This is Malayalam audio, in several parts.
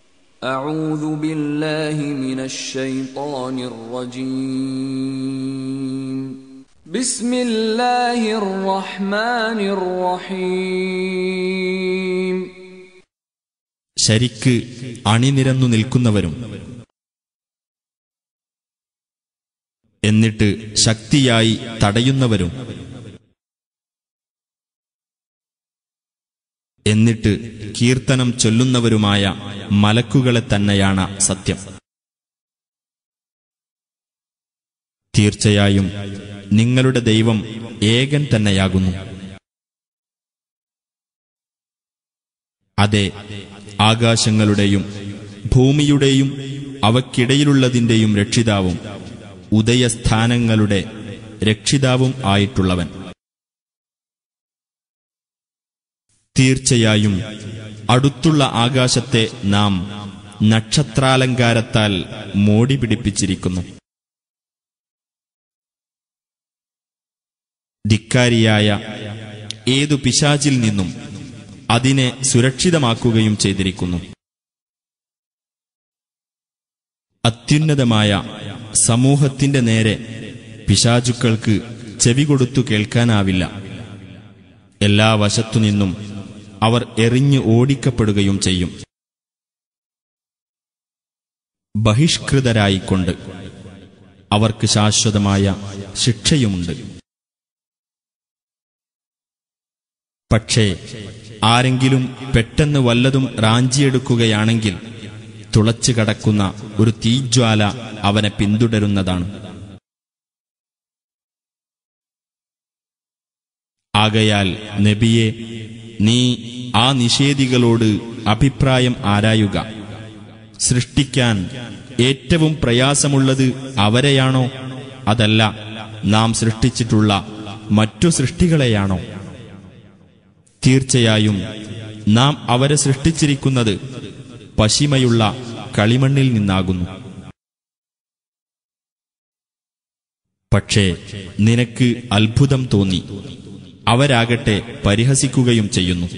أعوذ بالله من الشيطان الرجيم بسم الله الرحمن الرحيم ശരിക്ക് അണിനിരന്നു നിൽക്കുന്നവരും എന്നിട്ട് ശക്തിയായി തടയുന്നവരും എന്നിട്ട് കീർത്തനം ചൊല്ലുന്നവരുമായ മലക്കുകളെ തന്നെയാണ് സത്യം തീർച്ചയായും നിങ്ങളുടെ ദൈവം ഏകൻ തന്നെയാകുന്നു അതെ ആകാശങ്ങളുടെയും ഭൂമിയുടെയും അവക്കിടയിലുള്ളതിന്റെയും രക്ഷിതാവും ഉദയസ്ഥാനങ്ങളുടെ രക്ഷിതാവും ആയിട്ടുള്ളവൻ തീർച്ചയായും അടുത്തുള്ള ആകാശത്തെ നാം നക്ഷത്രാലങ്കാരത്താൽ മോടി പിടിപ്പിച്ചിരിക്കുന്നു ധിക്കാരിയായ ഏതു പിശാചിൽ നിന്നും അതിനെ സുരക്ഷിതമാക്കുകയും ചെയ്തിരിക്കുന്നു അത്യുന്നതമായ സമൂഹത്തിന്റെ നേരെ പിശാചുക്കൾക്ക് ചെവി കൊടുത്തു കേൾക്കാനാവില്ല എല്ലാ വശത്തുനിന്നും അവർ എറിഞ്ഞ് ഓടിക്കപ്പെടുകയും ചെയ്യും ബഹിഷ്കൃതരായിക്കൊണ്ട് അവർക്ക് ശാശ്വതമായ ശിക്ഷയുമുണ്ട് പക്ഷേ ആരെങ്കിലും പെട്ടെന്ന് വല്ലതും റാഞ്ചിയെടുക്കുകയാണെങ്കിൽ തുളച്ചു കടക്കുന്ന ഒരു തീജ്വാല അവനെ പിന്തുടരുന്നതാണ് ആകയാൽ നബിയെ നീ ആ നിഷേധികളോട് അഭിപ്രായം ആരായുക സൃഷ്ടിക്കാൻ ഏറ്റവും പ്രയാസമുള്ളത് അവരെയാണോ അതല്ല നാം സൃഷ്ടിച്ചിട്ടുള്ള മറ്റു സൃഷ്ടികളെയാണോ തീർച്ചയായും നാം അവരെ സൃഷ്ടിച്ചിരിക്കുന്നത് പശിമയുള്ള കളിമണ്ണിൽ നിന്നാകുന്നു പക്ഷേ നിനക്ക് അത്ഭുതം തോന്നി അവരാകട്ടെ പരിഹസിക്കുകയും ചെയ്യുന്നു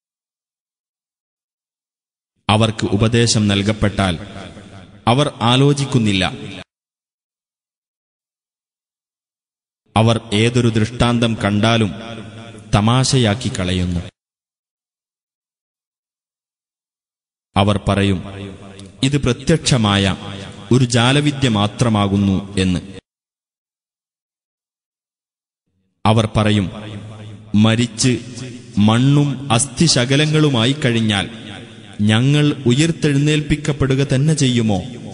അവർക്ക് ഉപദേശം നൽകപ്പെട്ടാൽ അവർ ആലോചിക്കുന്നില്ല അവർ ഏതൊരു ദൃഷ്ടാന്തം കണ്ടാലും തമാശയാക്കി കളയുന്നു അവർ പറയും ഇത് പ്രത്യക്ഷമായ ഒരു ജാലവിദ്യ മാത്രമാകുന്നു എന്ന് അവർ പറയും മരിച്ച് മണ്ണും അസ്ഥിശകലങ്ങളുമായി കഴിഞ്ഞാൽ ഞങ്ങൾ ഉയർത്തെഴുന്നേൽപ്പിക്കപ്പെടുക തന്നെ ചെയ്യുമോ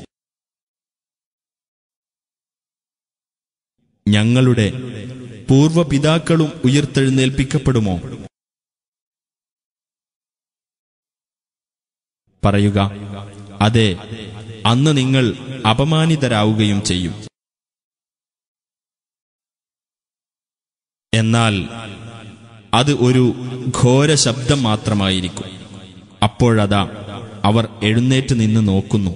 ഞങ്ങളുടെ പൂർവപിതാക്കളും ഉയർത്തെഴുന്നേൽപ്പിക്കപ്പെടുമോ പറയുക അതെ അന്ന് നിങ്ങൾ അപമാനിതരാവുകയും ചെയ്യും എന്നാൽ അത് ഒരു ഘോര ശബ്ദം മാത്രമായിരിക്കും അപ്പോഴതാ അവർ എഴുന്നേറ്റ് നിന്ന് നോക്കുന്നു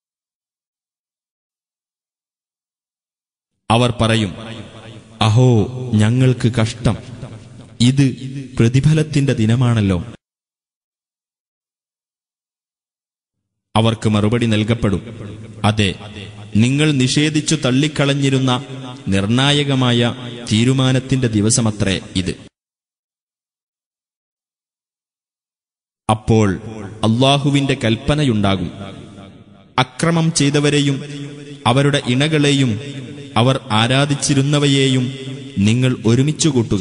അവർ പറയും അഹോ ഞങ്ങൾക്ക് കഷ്ടം ഇത് പ്രതിഫലത്തിന്റെ ദിനമാണല്ലോ അവർക്ക് മറുപടി നൽകപ്പെടും അതെ നിങ്ങൾ നിഷേധിച്ചു തള്ളിക്കളഞ്ഞിരുന്ന നിർണായകമായ തീരുമാനത്തിന്റെ ദിവസമത്രേ ഇത് അപ്പോൾ അള്ളാഹുവിന്റെ കൽപ്പനയുണ്ടാകും അക്രമം ചെയ്തവരെയും അവരുടെ ഇണകളെയും അവർ ആരാധിച്ചിരുന്നവയെയും നിങ്ങൾ ഒരുമിച്ചു കൂട്ടുക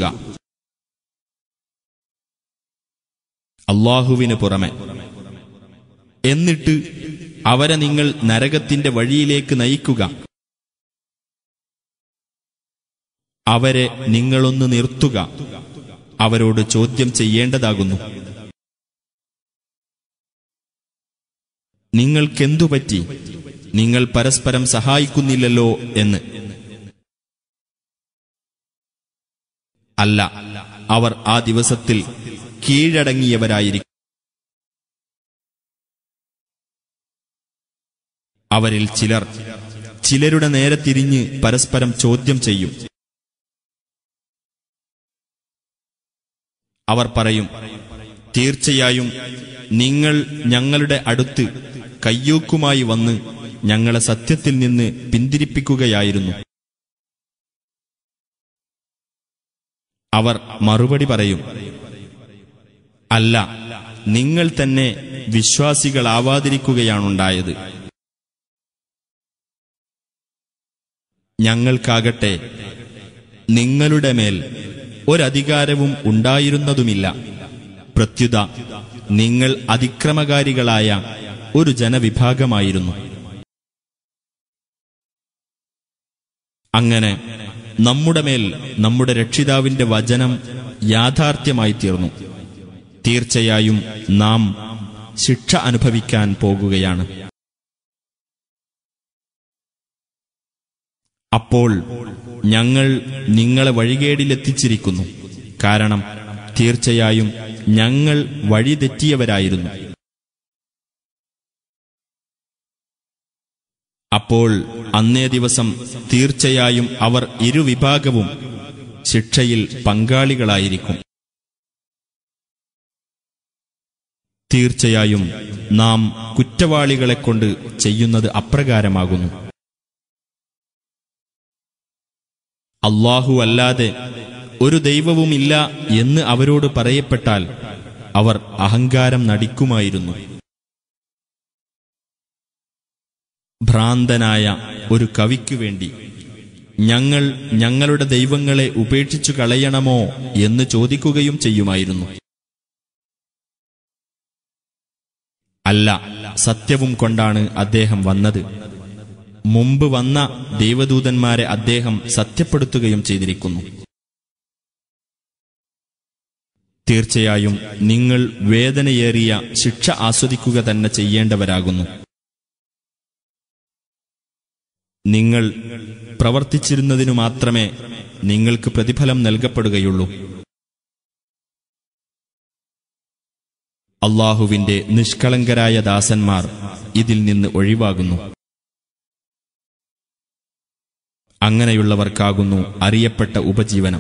അള്ളാഹുവിന് പുറമെ എന്നിട്ട് അവരെ നിങ്ങൾ നരകത്തിന്റെ വഴിയിലേക്ക് നയിക്കുക അവരെ നിങ്ങളൊന്ന് നിർത്തുക അവരോട് ചോദ്യം ചെയ്യേണ്ടതാകുന്നു നിങ്ങൾക്കെന്തുപറ്റി നിങ്ങൾ പരസ്പരം സഹായിക്കുന്നില്ലല്ലോ എന്ന് അല്ല അവർ ആ ദിവസത്തിൽ കീഴടങ്ങിയവരായിരിക്കും അവരിൽ ചിലർ ചിലരുടെ നേരെ തിരിഞ്ഞ് പരസ്പരം ചോദ്യം ചെയ്യും അവർ പറയും തീർച്ചയായും നിങ്ങൾ ഞങ്ങളുടെ അടുത്ത് കയ്യൂക്കുമായി വന്ന് ഞങ്ങളെ സത്യത്തിൽ നിന്ന് പിന്തിരിപ്പിക്കുകയായിരുന്നു അവർ മറുപടി പറയും അല്ല നിങ്ങൾ തന്നെ വിശ്വാസികളാവാതിരിക്കുകയാണുണ്ടായത് ഞങ്ങൾക്കാകട്ടെ നിങ്ങളുടെ മേൽ ഒരധികാരവും ഉണ്ടായിരുന്നതുമില്ല പ്രത്യുത നിങ്ങൾ അതിക്രമകാരികളായ ഒരു ജനവിഭാഗമായിരുന്നു അങ്ങനെ നമ്മുടെ മേൽ നമ്മുടെ രക്ഷിതാവിന്റെ വചനം യാഥാർത്ഥ്യമായി തീർന്നു തീർച്ചയായും നാം ശിക്ഷ അനുഭവിക്കാൻ പോകുകയാണ് അപ്പോൾ ഞങ്ങൾ നിങ്ങളെ വഴികേടിലെത്തിച്ചിരിക്കുന്നു കാരണം തീർച്ചയായും ഞങ്ങൾ വഴിതെറ്റിയവരായിരുന്നു അപ്പോൾ അന്നേ ദിവസം തീർച്ചയായും അവർ ഇരുവിഭാഗവും ശിക്ഷയിൽ പങ്കാളികളായിരിക്കും തീർച്ചയായും നാം കുറ്റവാളികളെക്കൊണ്ട് ചെയ്യുന്നത് അപ്രകാരമാകുന്നു അള്ളാഹു അല്ലാതെ ഒരു ദൈവവുമില്ല എന്ന് അവരോട് പറയപ്പെട്ടാൽ അവർ അഹങ്കാരം നടിക്കുമായിരുന്നു ഭ്രാന്തനായ ഒരു കവിക്കു വേണ്ടി ഞങ്ങൾ ഞങ്ങളുടെ ദൈവങ്ങളെ ഉപേക്ഷിച്ചു കളയണമോ എന്ന് ചോദിക്കുകയും ചെയ്യുമായിരുന്നു അല്ല സത്യവും കൊണ്ടാണ് അദ്ദേഹം വന്നത് മുമ്പ് വന്ന ദൈവദൂതന്മാരെ അദ്ദേഹം സത്യപ്പെടുത്തുകയും ചെയ്തിരിക്കുന്നു തീർച്ചയായും നിങ്ങൾ വേദനയേറിയ ശിക്ഷ ആസ്വദിക്കുക തന്നെ ചെയ്യേണ്ടവരാകുന്നു നിങ്ങൾ പ്രവർത്തിച്ചിരുന്നതിനു മാത്രമേ നിങ്ങൾക്ക് പ്രതിഫലം നൽകപ്പെടുകയുള്ളൂ അള്ളാഹുവിന്റെ നിഷ്കളങ്കരായ ദാസന്മാർ ഇതിൽ നിന്ന് ഒഴിവാകുന്നു അങ്ങനെയുള്ളവർക്കാകുന്നു അറിയപ്പെട്ട ഉപജീവനം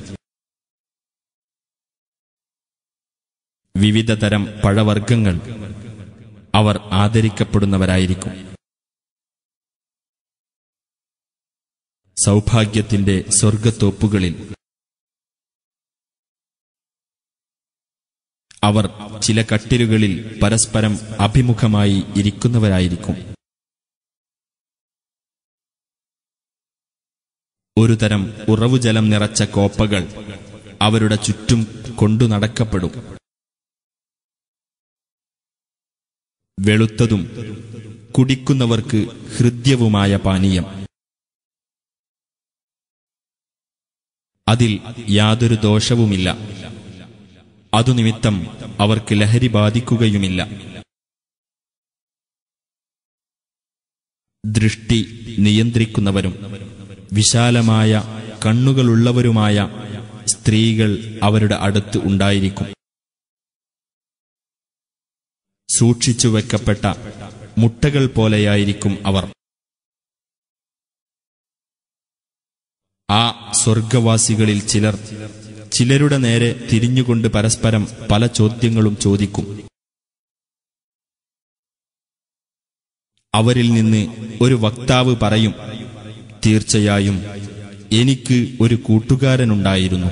വിവിധ തരം പഴവർഗ്ഗങ്ങൾ അവർ ആദരിക്കപ്പെടുന്നവരായിരിക്കും സൗഭാഗ്യത്തിന്റെ സ്വർഗത്തോപ്പുകളിൽ അവർ ചില കട്ടിലുകളിൽ പരസ്പരം അഭിമുഖമായി ഇരിക്കുന്നവരായിരിക്കും ഒരു തരം ഉറവുജലം നിറച്ച കോപ്പകൾ അവരുടെ ചുറ്റും കൊണ്ടു നടക്കപ്പെടും വെളുത്തതും കുടിക്കുന്നവർക്ക് ഹൃദ്യവുമായ പാനീയം അതിൽ യാതൊരു ദോഷവുമില്ല അതു നിമിത്തം അവർക്ക് ലഹരി ബാധിക്കുകയുമില്ല ദൃഷ്ടി നിയന്ത്രിക്കുന്നവരും വിശാലമായ കണ്ണുകളുള്ളവരുമായ സ്ത്രീകൾ അവരുടെ അടുത്ത് ഉണ്ടായിരിക്കും സൂക്ഷിച്ചു വെക്കപ്പെട്ട മുട്ടകൾ പോലെയായിരിക്കും അവർ ആ സ്വർഗവാസികളിൽ ചിലർ ചിലരുടെ നേരെ തിരിഞ്ഞുകൊണ്ട് പരസ്പരം പല ചോദ്യങ്ങളും ചോദിക്കും അവരിൽ നിന്ന് ഒരു വക്താവ് പറയും തീർച്ചയായും എനിക്ക് ഒരു കൂട്ടുകാരനുണ്ടായിരുന്നു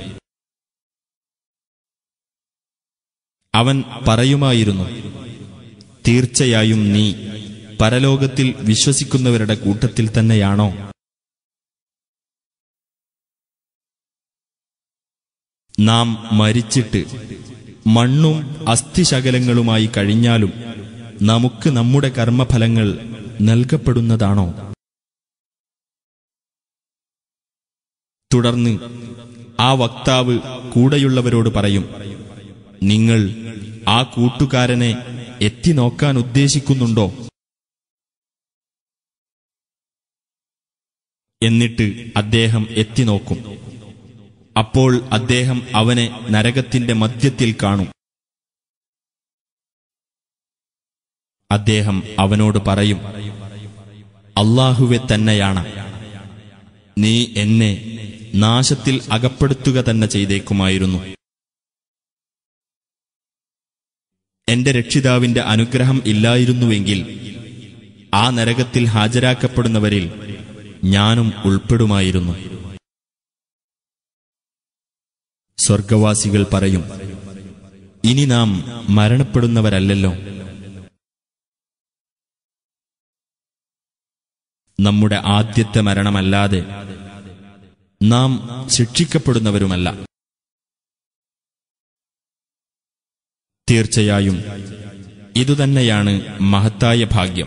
അവൻ പറയുമായിരുന്നു തീർച്ചയായും നീ പരലോകത്തിൽ വിശ്വസിക്കുന്നവരുടെ കൂട്ടത്തിൽ തന്നെയാണോ നാം മരിച്ചിട്ട് മണ്ണും അസ്ഥിശകലങ്ങളുമായി കഴിഞ്ഞാലും നമുക്ക് നമ്മുടെ കർമ്മഫലങ്ങൾ നൽകപ്പെടുന്നതാണോ തുടർന്ന് ആ വക്താവ് കൂടെയുള്ളവരോട് പറയും നിങ്ങൾ ആ കൂട്ടുകാരനെ എത്തി നോക്കാൻ ഉദ്ദേശിക്കുന്നുണ്ടോ എന്നിട്ട് അദ്ദേഹം എത്തി നോക്കും അപ്പോൾ അദ്ദേഹം അവനെ നരകത്തിന്റെ മധ്യത്തിൽ കാണും അദ്ദേഹം അവനോട് പറയും അള്ളാഹുവെ തന്നെയാണ് നീ എന്നെ നാശത്തിൽ അകപ്പെടുത്തുക തന്നെ ചെയ്തേക്കുമായിരുന്നു എന്റെ രക്ഷിതാവിന്റെ അനുഗ്രഹം ഇല്ലായിരുന്നുവെങ്കിൽ ആ നരകത്തിൽ ഹാജരാക്കപ്പെടുന്നവരിൽ ഞാനും ഉൾപ്പെടുമായിരുന്നു സ്വർഗവാസികൾ പറയും ഇനി നാം മരണപ്പെടുന്നവരല്ലല്ലോ നമ്മുടെ ആദ്യത്തെ മരണമല്ലാതെ നാം ശിക്ഷിക്കപ്പെടുന്നവരുമല്ല തീർച്ചയായും ഇതുതന്നെയാണ് മഹത്തായ ഭാഗ്യം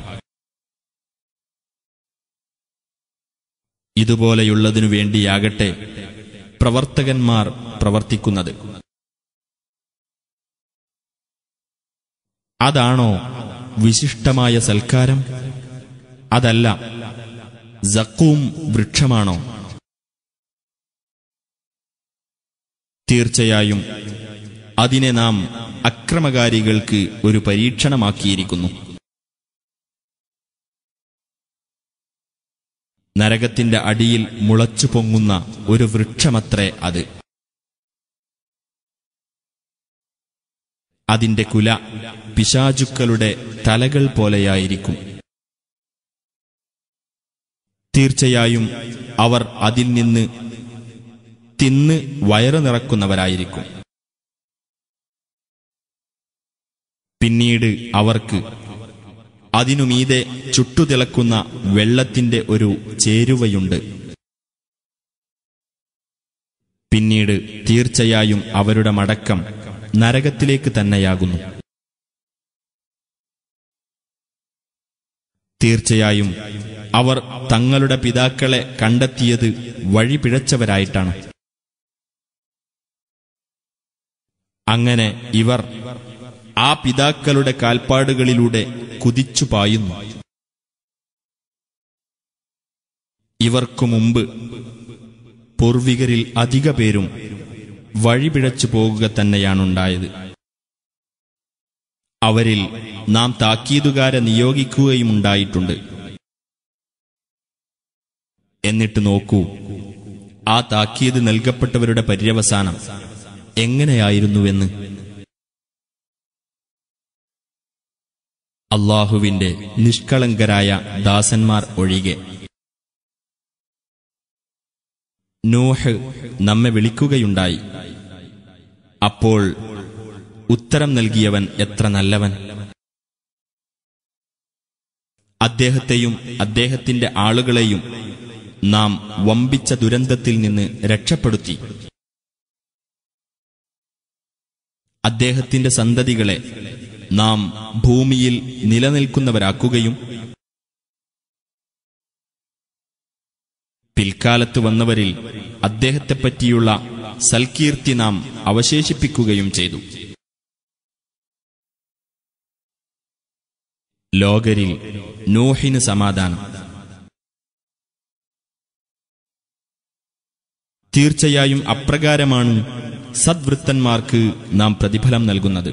ഇതുപോലെയുള്ളതിനു വേണ്ടിയാകട്ടെ പ്രവർത്തകന്മാർ പ്രവർത്തിക്കുന്നത് അതാണോ വിശിഷ്ടമായ സൽക്കാരം അതല്ല സക്കൂം വൃക്ഷമാണോ തീർച്ചയായും അതിനെ നാം അക്രമകാരികൾക്ക് ഒരു പരീക്ഷണമാക്കിയിരിക്കുന്നു നരകത്തിന്റെ അടിയിൽ മുളച്ചു പൊങ്ങുന്ന ഒരു വൃക്ഷമത്രേ അത് അതിന്റെ കുല പിശാചുക്കളുടെ തലകൾ പോലെയായിരിക്കും തീർച്ചയായും അവർ അതിൽ നിന്ന് തിന്ന് വയറു നിറക്കുന്നവരായിരിക്കും പിന്നീട് അവർക്ക് അതിനുമീതെ ചുട്ടുതിളക്കുന്ന വെള്ളത്തിന്റെ ഒരു ചേരുവയുണ്ട് പിന്നീട് തീർച്ചയായും അവരുടെ മടക്കം നരകത്തിലേക്ക് തന്നെയാകുന്നു തീർച്ചയായും അവർ തങ്ങളുടെ പിതാക്കളെ കണ്ടെത്തിയത് വഴിപിഴച്ചവരായിട്ടാണ് അങ്ങനെ ഇവർ ആ പിതാക്കളുടെ കാൽപ്പാടുകളിലൂടെ കുതിച്ചു പായുന്നു ഇവർക്കു മുമ്പ് പൂർവികരിൽ അധിക പേരും വഴിപിഴച്ചു പോകുക തന്നെയാണുണ്ടായത് അവരിൽ നാം താക്കീതുകാരെ നിയോഗിക്കുകയുമുണ്ടായിട്ടുണ്ട് എന്നിട്ട് നോക്കൂ ആ താക്കീത് നൽകപ്പെട്ടവരുടെ പര്യവസാനം എങ്ങനെയായിരുന്നുവെന്ന് അള്ളാഹുവിന്റെ നിഷ്കളങ്കരായ ദാസന്മാർ ഒഴികെ നോഹ് നമ്മെ വിളിക്കുകയുണ്ടായി അപ്പോൾ ഉത്തരം നൽകിയവൻ എത്ര നല്ലവൻ അദ്ദേഹത്തെയും അദ്ദേഹത്തിന്റെ ആളുകളെയും നാം വമ്പിച്ച ദുരന്തത്തിൽ നിന്ന് രക്ഷപ്പെടുത്തി അദ്ദേഹത്തിന്റെ സന്തതികളെ നാം ഭൂമിയിൽ നിലനിൽക്കുന്നവരാക്കുകയും പിൽക്കാലത്ത് വന്നവരിൽ അദ്ദേഹത്തെപ്പറ്റിയുള്ള സൽകീർത്തി നാം അവശേഷിപ്പിക്കുകയും ചെയ്തു ലോകരിൽ നോഹിന് സമാധാനം തീർച്ചയായും അപ്രകാരമാണ് സദ്വൃത്തന്മാർക്ക് നാം പ്രതിഫലം നൽകുന്നത്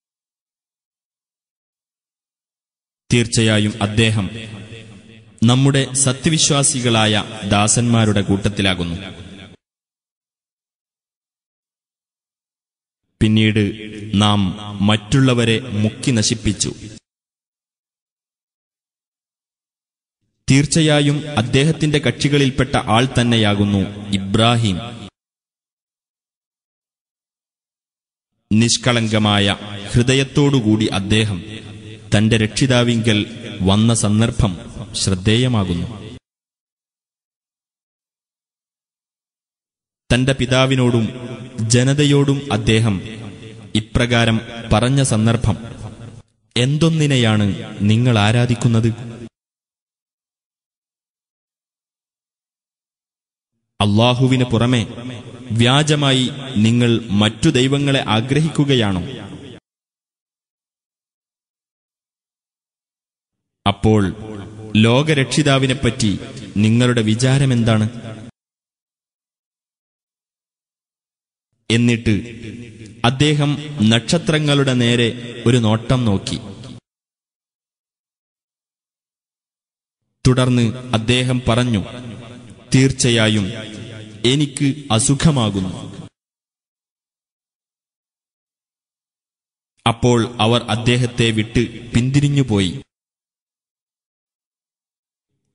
തീർച്ചയായും അദ്ദേഹം നമ്മുടെ സത്യവിശ്വാസികളായ ദാസന്മാരുടെ കൂട്ടത്തിലാകുന്നു പിന്നീട് നാം മറ്റുള്ളവരെ മുക്കി നശിപ്പിച്ചു തീർച്ചയായും അദ്ദേഹത്തിന്റെ കക്ഷികളിൽപ്പെട്ട ആൾ തന്നെയാകുന്നു ഇബ്രാഹിം നിഷ്കളങ്കമായ ഹൃദയത്തോടുകൂടി അദ്ദേഹം തന്റെ രക്ഷിതാവിങ്കൽ വന്ന സന്ദർഭം ശ്രദ്ധേയമാകുന്നു തന്റെ പിതാവിനോടും ജനതയോടും അദ്ദേഹം ഇപ്രകാരം പറഞ്ഞ സന്ദർഭം എന്തൊന്നിനെയാണ് നിങ്ങൾ ആരാധിക്കുന്നത് അള്ളാഹുവിന് പുറമെ വ്യാജമായി നിങ്ങൾ മറ്റു ദൈവങ്ങളെ ആഗ്രഹിക്കുകയാണോ അപ്പോൾ ലോകരക്ഷിതാവിനെപ്പറ്റി നിങ്ങളുടെ വിചാരമെന്താണ് എന്നിട്ട് അദ്ദേഹം നക്ഷത്രങ്ങളുടെ നേരെ ഒരു നോട്ടം നോക്കി തുടർന്ന് അദ്ദേഹം പറഞ്ഞു തീർച്ചയായും എനിക്ക് അസുഖമാകുന്നു അപ്പോൾ അവർ അദ്ദേഹത്തെ വിട്ട് പിന്തിരിഞ്ഞുപോയി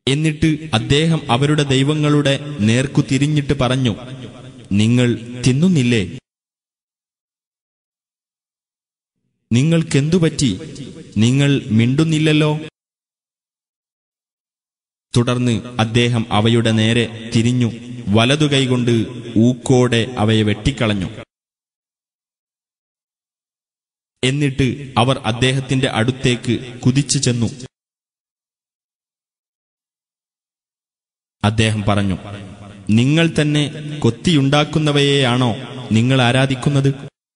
എന്നിട്ട് അദ്ദേഹം അവരുടെ ദൈവങ്ങളുടെ നേർക്കു തിരിഞ്ഞിട്ട് പറഞ്ഞു നിങ്ങൾ തിന്നുന്നില്ലേ നിങ്ങൾക്കെന്തുപറ്റി നിങ്ങൾ മിണ്ടുന്നില്ലല്ലോ തുടർന്ന് അദ്ദേഹം അവയുടെ നേരെ തിരിഞ്ഞു വലതു കൈകൊണ്ട് ഊക്കോടെ അവയെ വെട്ടിക്കളഞ്ഞു എന്നിട്ട് അവർ അദ്ദേഹത്തിന്റെ അടുത്തേക്ക് കുതിച്ചു ചെന്നു അദ്ദേഹം പറഞ്ഞു നിങ്ങൾ തന്നെ കൊത്തിയുണ്ടാക്കുന്നവയെയാണോ നിങ്ങൾ ആരാധിക്കുന്നത്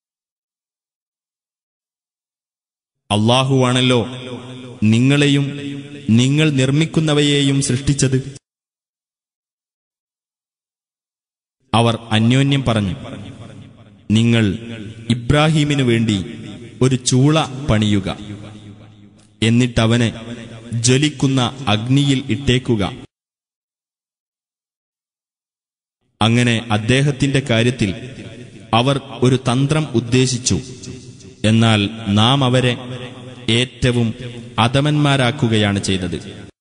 അള്ളാഹുവാണല്ലോ നിങ്ങളെയും നിങ്ങൾ നിർമ്മിക്കുന്നവയെയും സൃഷ്ടിച്ചത് അവർ അന്യോന്യം പറഞ്ഞു നിങ്ങൾ ഇബ്രാഹീമിനു വേണ്ടി ഒരു ചൂള പണിയുക എന്നിട്ടവനെ ജ്വലിക്കുന്ന അഗ്നിയിൽ ഇട്ടേക്കുക അങ്ങനെ അദ്ദേഹത്തിന്റെ കാര്യത്തിൽ അവർ ഒരു തന്ത്രം ഉദ്ദേശിച്ചു എന്നാൽ നാം അവരെ ഏറ്റവും അധമന്മാരാക്കുകയാണ് ചെയ്തത്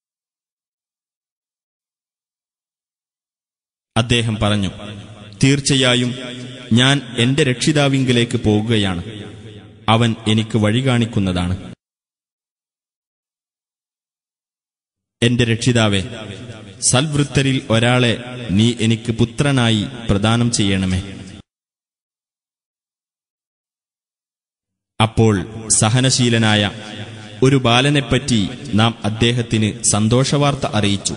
അദ്ദേഹം പറഞ്ഞു തീർച്ചയായും ഞാൻ എന്റെ രക്ഷിതാവിങ്കിലേക്ക് പോകുകയാണ് അവൻ എനിക്ക് വഴി കാണിക്കുന്നതാണ് എന്റെ രക്ഷിതാവെ സൽവൃത്തരിൽ ഒരാളെ നീ എനിക്ക് പുത്രനായി പ്രദാനം ചെയ്യണമേ അപ്പോൾ സഹനശീലനായ ഒരു ബാലനെപ്പറ്റി നാം അദ്ദേഹത്തിന് സന്തോഷവാർത്ത അറിയിച്ചു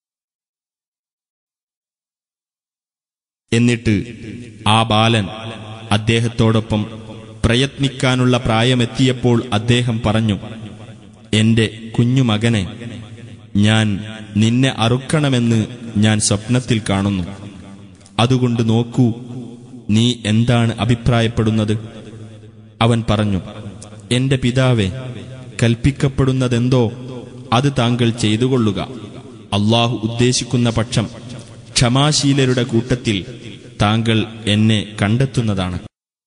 എന്നിട്ട് ആ ബാലൻ അദ്ദേഹത്തോടൊപ്പം പ്രയത്നിക്കാനുള്ള പ്രായമെത്തിയപ്പോൾ അദ്ദേഹം പറഞ്ഞു എന്റെ കുഞ്ഞുമകനെ ഞാൻ നിന്നെ അറുക്കണമെന്ന് ഞാൻ സ്വപ്നത്തിൽ കാണുന്നു അതുകൊണ്ട് നോക്കൂ നീ എന്താണ് അഭിപ്രായപ്പെടുന്നത് അവൻ പറഞ്ഞു എന്റെ പിതാവെ കൽപ്പിക്കപ്പെടുന്നതെന്തോ അത് താങ്കൾ ചെയ്തുകൊള്ളുക അള്ളാഹു ഉദ്ദേശിക്കുന്ന പക്ഷം ക്ഷമാശീലരുടെ കൂട്ടത്തിൽ താങ്കൾ എന്നെ കണ്ടെത്തുന്നതാണ്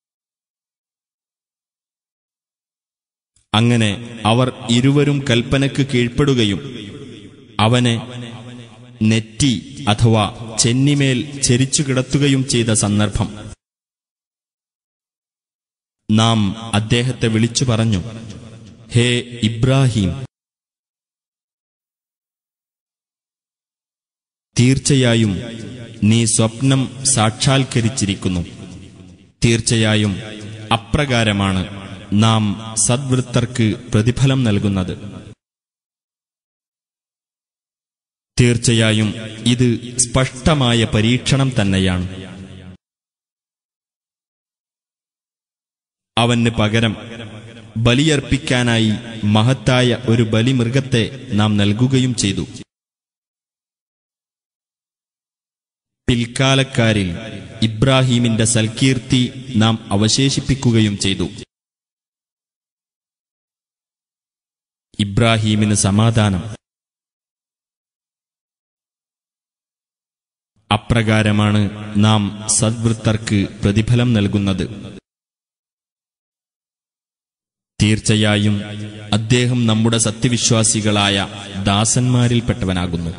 അങ്ങനെ അവർ ഇരുവരും കൽപ്പനയ്ക്ക് കീഴ്പ്പെടുകയും അവനെ നെറ്റി അഥവാ ചെന്നിമേൽ ചെരിച്ചു കിടത്തുകയും ചെയ്ത സന്ദർഭം നാം അദ്ദേഹത്തെ വിളിച്ചു പറഞ്ഞു ഹേ ഇബ്രാഹിം തീർച്ചയായും നീ സ്വപ്നം സാക്ഷാത്കരിച്ചിരിക്കുന്നു തീർച്ചയായും അപ്രകാരമാണ് നാം സദ്വൃത്തർക്ക് പ്രതിഫലം നൽകുന്നത് തീർച്ചയായും ഇത് സ്പഷ്ടമായ പരീക്ഷണം തന്നെയാണ് അവന് പകരം ബലിയർപ്പിക്കാനായി മഹത്തായ ഒരു ബലിമൃഗത്തെ നാം നൽകുകയും ചെയ്തു പിൽക്കാലക്കാരിൽ ഇബ്രാഹീമിന്റെ സൽകീർത്തി നാം അവശേഷിപ്പിക്കുകയും ചെയ്തു ഇബ്രാഹീമിന് സമാധാനം അപ്രകാരമാണ് നാം സദ്വൃത്തർക്ക് പ്രതിഫലം നൽകുന്നത് തീർച്ചയായും അദ്ദേഹം നമ്മുടെ സത്യവിശ്വാസികളായ ദാസന്മാരിൽപ്പെട്ടവനാകുന്നു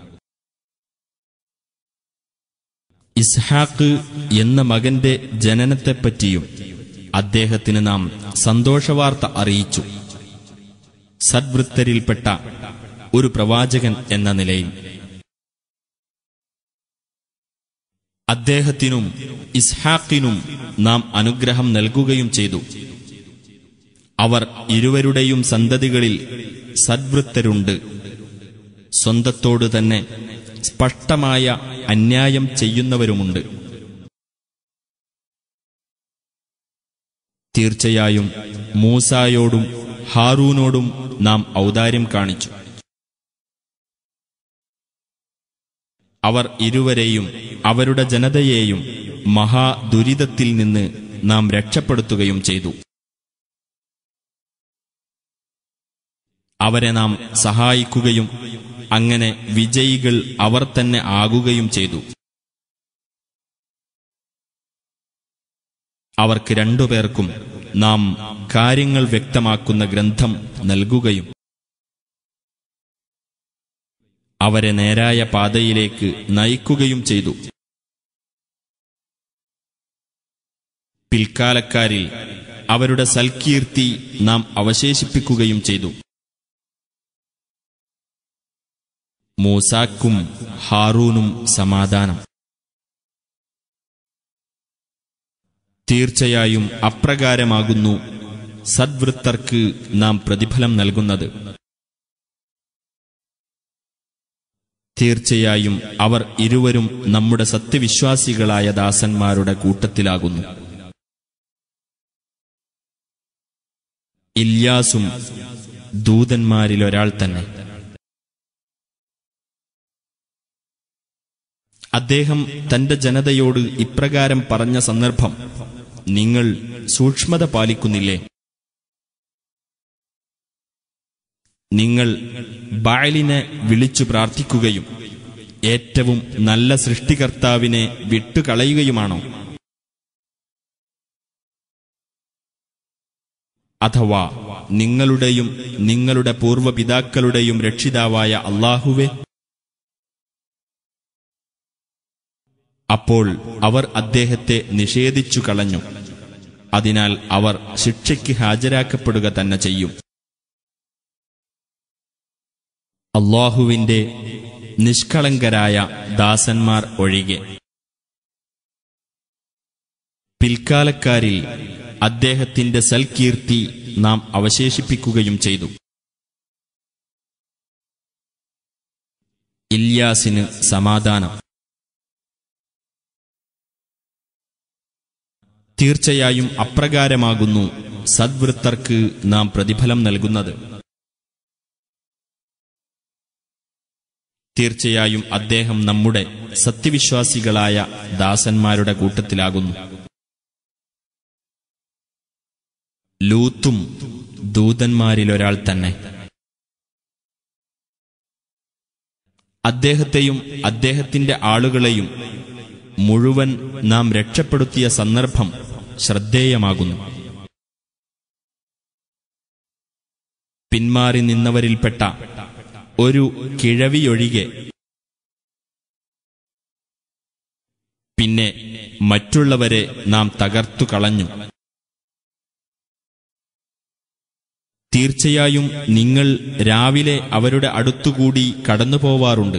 ഇസ്ഹാക്ക് എന്ന മകന്റെ ജനനത്തെപ്പറ്റിയും അദ്ദേഹത്തിന് നാം സന്തോഷവാർത്ത അറിയിച്ചു സദ്വൃത്തരിൽപ്പെട്ട ഒരു പ്രവാചകൻ എന്ന നിലയിൽ അദ്ദേഹത്തിനും ഇസ്ഹാക്കിനും നാം അനുഗ്രഹം നൽകുകയും ചെയ്തു അവർ ഇരുവരുടെയും സന്തതികളിൽ സദ്വൃത്തരുണ്ട് സ്വന്തത്തോട് തന്നെ സ്പഷ്ടമായ അന്യായം ചെയ്യുന്നവരുമുണ്ട് തീർച്ചയായും മൂസായോടും ഹാറൂനോടും നാം ഔദാര്യം കാണിച്ചു അവർ ഇരുവരെയും അവരുടെ ജനതയെയും മഹാദുരിതത്തിൽ നിന്ന് നാം രക്ഷപ്പെടുത്തുകയും ചെയ്തു അവരെ നാം സഹായിക്കുകയും അങ്ങനെ വിജയികൾ അവർ തന്നെ ആകുകയും ചെയ്തു അവർക്ക് രണ്ടുപേർക്കും നാം കാര്യങ്ങൾ വ്യക്തമാക്കുന്ന ഗ്രന്ഥം നൽകുകയും അവരെ നേരായ പാതയിലേക്ക് നയിക്കുകയും ചെയ്തു പിൽക്കാലക്കാരിൽ അവരുടെ സൽകീർത്തി നാം അവശേഷിപ്പിക്കുകയും ചെയ്തു മൂസാക്കും ഹാറൂനും സമാധാനം തീർച്ചയായും അപ്രകാരമാകുന്നു സദ്വൃത്തർക്ക് നാം പ്രതിഫലം നൽകുന്നത് തീർച്ചയായും അവർ ഇരുവരും നമ്മുടെ സത്യവിശ്വാസികളായ ദാസന്മാരുടെ കൂട്ടത്തിലാകുന്നു ഇല്യാസും ദൂതന്മാരിലൊരാൾ തന്നെ അദ്ദേഹം തന്റെ ജനതയോട് ഇപ്രകാരം പറഞ്ഞ സന്ദർഭം നിങ്ങൾ സൂക്ഷ്മത പാലിക്കുന്നില്ലേ നിങ്ങൾ ബായലിനെ വിളിച്ചു പ്രാർത്ഥിക്കുകയും ഏറ്റവും നല്ല സൃഷ്ടികർത്താവിനെ വിട്ടുകളയുകയുമാണോ അഥവാ നിങ്ങളുടെയും നിങ്ങളുടെ പൂർവ്വപിതാക്കളുടെയും രക്ഷിതാവായ അള്ളാഹുവെ അപ്പോൾ അവർ അദ്ദേഹത്തെ നിഷേധിച്ചു കളഞ്ഞു അതിനാൽ അവർ ശിക്ഷയ്ക്ക് ഹാജരാക്കപ്പെടുക തന്നെ ചെയ്യും അള്ളാഹുവിന്റെ നിഷ്കളങ്കരായ ദാസന്മാർ ഒഴികെ പിൽക്കാലക്കാരിൽ അദ്ദേഹത്തിന്റെ സൽകീർത്തി നാം അവശേഷിപ്പിക്കുകയും ചെയ്തു ഇല്യാസിന് സമാധാനം തീർച്ചയായും അപ്രകാരമാകുന്നു സദ്വൃത്തർക്ക് നാം പ്രതിഫലം നൽകുന്നത് തീർച്ചയായും അദ്ദേഹം നമ്മുടെ സത്യവിശ്വാസികളായ ദാസന്മാരുടെ കൂട്ടത്തിലാകുന്നു ലൂത്തും ദൂതന്മാരിലൊരാൾ തന്നെ അദ്ദേഹത്തെയും അദ്ദേഹത്തിന്റെ ആളുകളെയും മുഴുവൻ നാം രക്ഷപ്പെടുത്തിയ സന്ദർഭം ശ്രദ്ധേയമാകുന്നു പിന്മാറി നിന്നവരിൽപ്പെട്ട ഒരു കിഴവിയൊഴികെ പിന്നെ മറ്റുള്ളവരെ നാം തകർത്തു കളഞ്ഞു തീർച്ചയായും നിങ്ങൾ രാവിലെ അവരുടെ അടുത്തുകൂടി കടന്നുപോവാറുണ്ട്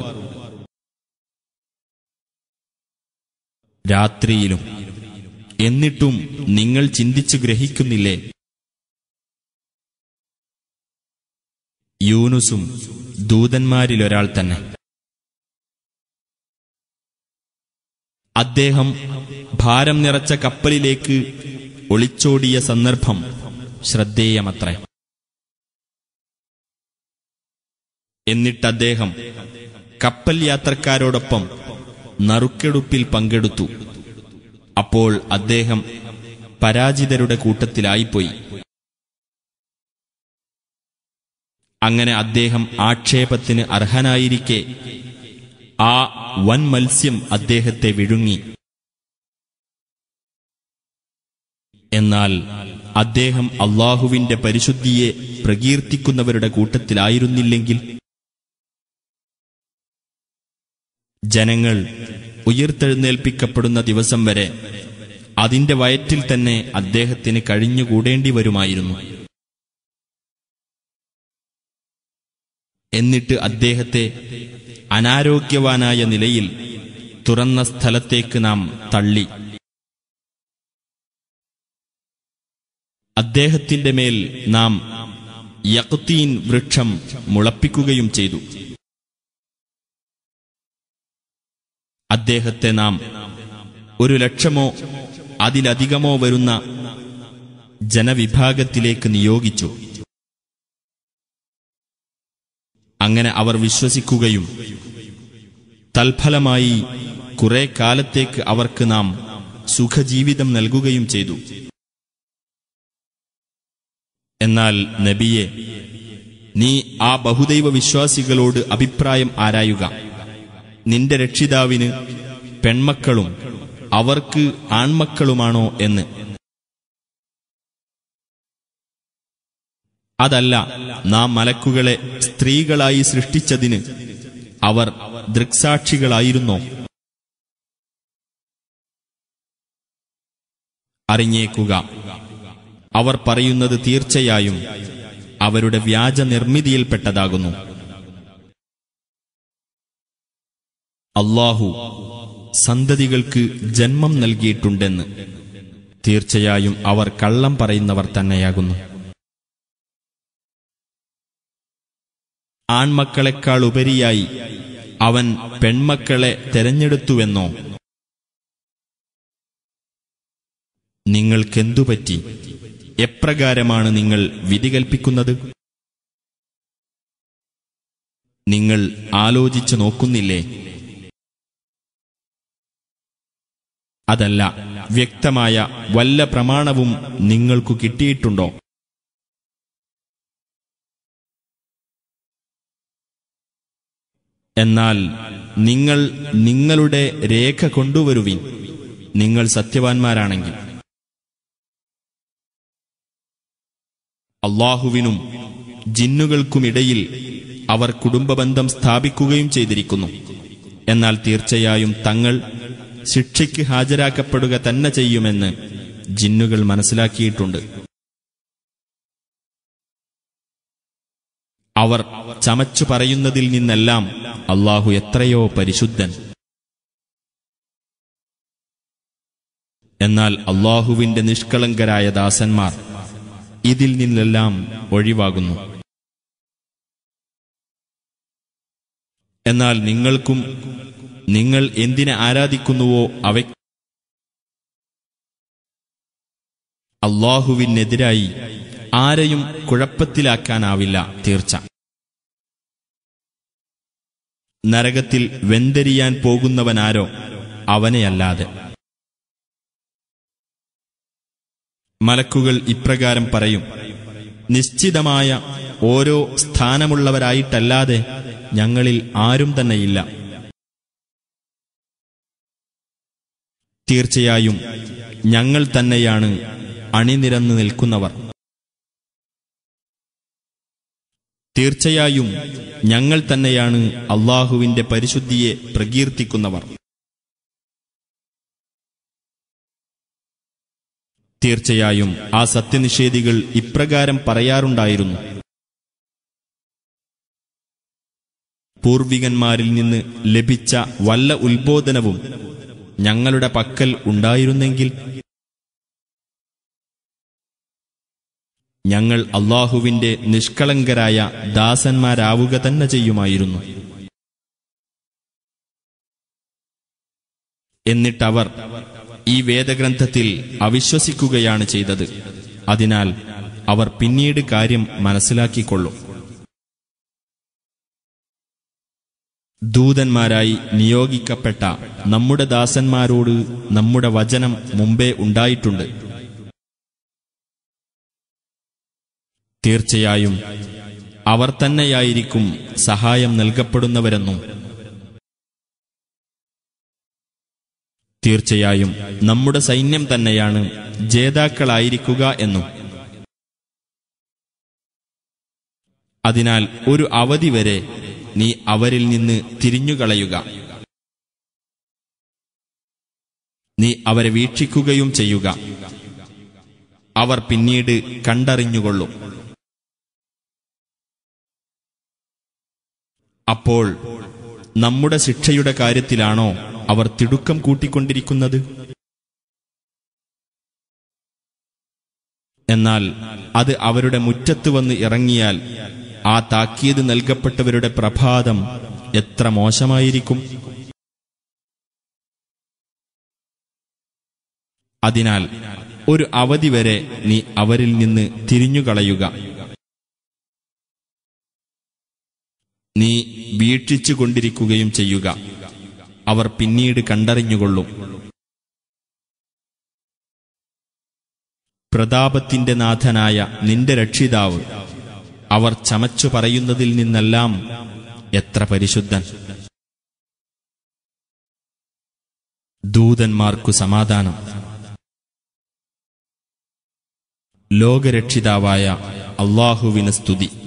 രാത്രിയിലും എന്നിട്ടും നിങ്ങൾ ചിന്തിച്ചു ഗ്രഹിക്കുന്നില്ലേ യൂനുസും ദൂതന്മാരിലൊരാൾ തന്നെ അദ്ദേഹം ഭാരം നിറച്ച കപ്പലിലേക്ക് ഒളിച്ചോടിയ സന്ദർഭം ശ്രദ്ധേയമത്രേ എന്നിട്ടദ്ദേഹം കപ്പൽ യാത്രക്കാരോടൊപ്പം നറുക്കെടുപ്പിൽ പങ്കെടുത്തു അപ്പോൾ അദ്ദേഹം പരാജിതരുടെ കൂട്ടത്തിലായിപ്പോയി അങ്ങനെ അദ്ദേഹം ആക്ഷേപത്തിന് അർഹനായിരിക്കെ ആ വൻ മത്സ്യം അദ്ദേഹത്തെ വിഴുങ്ങി എന്നാൽ അദ്ദേഹം അള്ളാഹുവിന്റെ പരിശുദ്ധിയെ പ്രകീർത്തിക്കുന്നവരുടെ കൂട്ടത്തിലായിരുന്നില്ലെങ്കിൽ ജനങ്ങൾ ഉയർത്തെഴുന്നേൽപ്പിക്കപ്പെടുന്ന ദിവസം വരെ അതിന്റെ വയറ്റിൽ തന്നെ അദ്ദേഹത്തിന് കഴിഞ്ഞുകൂടേണ്ടി വരുമായിരുന്നു എന്നിട്ട് അദ്ദേഹത്തെ അനാരോഗ്യവാനായ നിലയിൽ തുറന്ന സ്ഥലത്തേക്ക് നാം തള്ളി അദ്ദേഹത്തിന്റെ മേൽ നാം യക്തീൻ വൃക്ഷം മുളപ്പിക്കുകയും ചെയ്തു അദ്ദേഹത്തെ നാം ഒരു ലക്ഷമോ അതിലധികമോ വരുന്ന ജനവിഭാഗത്തിലേക്ക് നിയോഗിച്ചു അങ്ങനെ അവർ വിശ്വസിക്കുകയും തൽഫലമായി കുറെ കാലത്തേക്ക് അവർക്ക് നാം സുഖജീവിതം നൽകുകയും ചെയ്തു എന്നാൽ നബിയെ നീ ആ ബഹുദൈവ വിശ്വാസികളോട് അഭിപ്രായം ആരായുക നിന്റെ രക്ഷിതാവിന് പെൺമക്കളും അവർക്ക് ആൺമക്കളുമാണോ എന്ന് അതല്ല നാം മലക്കുകളെ സ്ത്രീകളായി സൃഷ്ടിച്ചതിന് അവർ ദൃക്സാക്ഷികളായിരുന്നോ അറിഞ്ഞേക്കുക അവർ പറയുന്നത് തീർച്ചയായും അവരുടെ വ്യാജ നിർമ്മിതിയിൽപ്പെട്ടതാകുന്നു അള്ളാഹു സന്തതികൾക്ക് ജന്മം നൽകിയിട്ടുണ്ടെന്ന് തീർച്ചയായും അവർ കള്ളം പറയുന്നവർ തന്നെയാകുന്നു ആൺമക്കളെക്കാൾ ഉപരിയായി അവൻ പെൺമക്കളെ തെരഞ്ഞെടുത്തുവെന്നോ നിങ്ങൾക്കെന്തുപറ്റി എപ്രകാരമാണ് നിങ്ങൾ വിധി കൽപ്പിക്കുന്നത് നിങ്ങൾ ആലോചിച്ചു നോക്കുന്നില്ലേ അതല്ല വ്യക്തമായ വല്ല പ്രമാണവും നിങ്ങൾക്കു കിട്ടിയിട്ടുണ്ടോ എന്നാൽ നിങ്ങൾ നിങ്ങളുടെ രേഖ കൊണ്ടുവരുവിൻ നിങ്ങൾ സത്യവാൻമാരാണെങ്കിൽ അള്ളാഹുവിനും ജിന്നുകൾക്കുമിടയിൽ അവർ കുടുംബബന്ധം സ്ഥാപിക്കുകയും ചെയ്തിരിക്കുന്നു എന്നാൽ തീർച്ചയായും തങ്ങൾ ശിക്ഷയ്ക്ക് ഹാജരാക്കപ്പെടുക തന്നെ ചെയ്യുമെന്ന് ജിന്നുകൾ മനസ്സിലാക്കിയിട്ടുണ്ട് അവർ ചമച്ചു പറയുന്നതിൽ നിന്നെല്ലാം അള്ളാഹു എത്രയോ പരിശുദ്ധൻ എന്നാൽ അള്ളാഹുവിന്റെ നിഷ്കളങ്കരായ ദാസന്മാർ ഇതിൽ നിന്നെല്ലാം ഒഴിവാകുന്നു എന്നാൽ നിങ്ങൾക്കും നിങ്ങൾ എന്തിനെ ആരാധിക്കുന്നുവോ അവ അള്ളാഹുവിനെതിരായി ആരെയും കുഴപ്പത്തിലാക്കാനാവില്ല തീർച്ച നരകത്തിൽ വെന്തരിയാൻ പോകുന്നവനാരോ അവനെയല്ലാതെ മലക്കുകൾ ഇപ്രകാരം പറയും നിശ്ചിതമായ ഓരോ സ്ഥാനമുള്ളവരായിട്ടല്ലാതെ ഞങ്ങളിൽ ആരും തന്നെയില്ല തീർച്ചയായും ഞങ്ങൾ തന്നെയാണ് അണിനിരന്നു നിൽക്കുന്നവർ തീർച്ചയായും ഞങ്ങൾ തന്നെയാണ് അള്ളാഹുവിന്റെ പരിശുദ്ധിയെ പ്രകീർത്തിക്കുന്നവർ തീർച്ചയായും ആ സത്യനിഷേധികൾ ഇപ്രകാരം പറയാറുണ്ടായിരുന്നു പൂർവികന്മാരിൽ നിന്ന് ലഭിച്ച വല്ല ഉത്ബോധനവും ഞങ്ങളുടെ പക്കൽ ഉണ്ടായിരുന്നെങ്കിൽ ഞങ്ങൾ അള്ളാഹുവിന്റെ നിഷ്കളങ്കരായ ദാസന്മാരാവുക തന്നെ ചെയ്യുമായിരുന്നു എന്നിട്ടവർ ഈ വേദഗ്രന്ഥത്തിൽ അവിശ്വസിക്കുകയാണ് ചെയ്തത് അതിനാൽ അവർ പിന്നീട് കാര്യം മനസ്സിലാക്കിക്കൊള്ളും ദൂതന്മാരായി നിയോഗിക്കപ്പെട്ട നമ്മുടെ ദാസന്മാരോട് നമ്മുടെ വചനം മുമ്പേ ഉണ്ടായിട്ടുണ്ട് തീർച്ചയായും അവർ തന്നെയായിരിക്കും സഹായം നൽകപ്പെടുന്നവരെന്നും തീർച്ചയായും നമ്മുടെ സൈന്യം തന്നെയാണ് ജേതാക്കളായിരിക്കുക എന്നും അതിനാൽ ഒരു അവധി വരെ നീ അവരിൽ നിന്ന് തിരിഞ്ഞുകളയുക നീ അവരെ വീക്ഷിക്കുകയും ചെയ്യുക അവർ പിന്നീട് കണ്ടറിഞ്ഞുകൊള്ളും അപ്പോൾ നമ്മുടെ ശിക്ഷയുടെ കാര്യത്തിലാണോ അവർ തിടുക്കം കൂട്ടിക്കൊണ്ടിരിക്കുന്നത് എന്നാൽ അത് അവരുടെ മുറ്റത്ത് വന്ന് ഇറങ്ങിയാൽ ആ താക്കീത് നൽകപ്പെട്ടവരുടെ പ്രഭാതം എത്ര മോശമായിരിക്കും അതിനാൽ ഒരു അവധി വരെ നീ അവരിൽ നിന്ന് തിരിഞ്ഞുകളയുക നീ വീക്ഷിച്ചുകൊണ്ടിരിക്കുകയും ചെയ്യുക അവർ പിന്നീട് കണ്ടറിഞ്ഞുകൊള്ളും പ്രതാപത്തിന്റെ നാഥനായ നിന്റെ രക്ഷിതാവ് അവർ ചമച്ചു പറയുന്നതിൽ നിന്നെല്ലാം എത്ര പരിശുദ്ധൻ ദൂതന്മാർക്കു സമാധാനം ലോകരക്ഷിതാവായ അള്ളാഹുവിന് സ്തുതി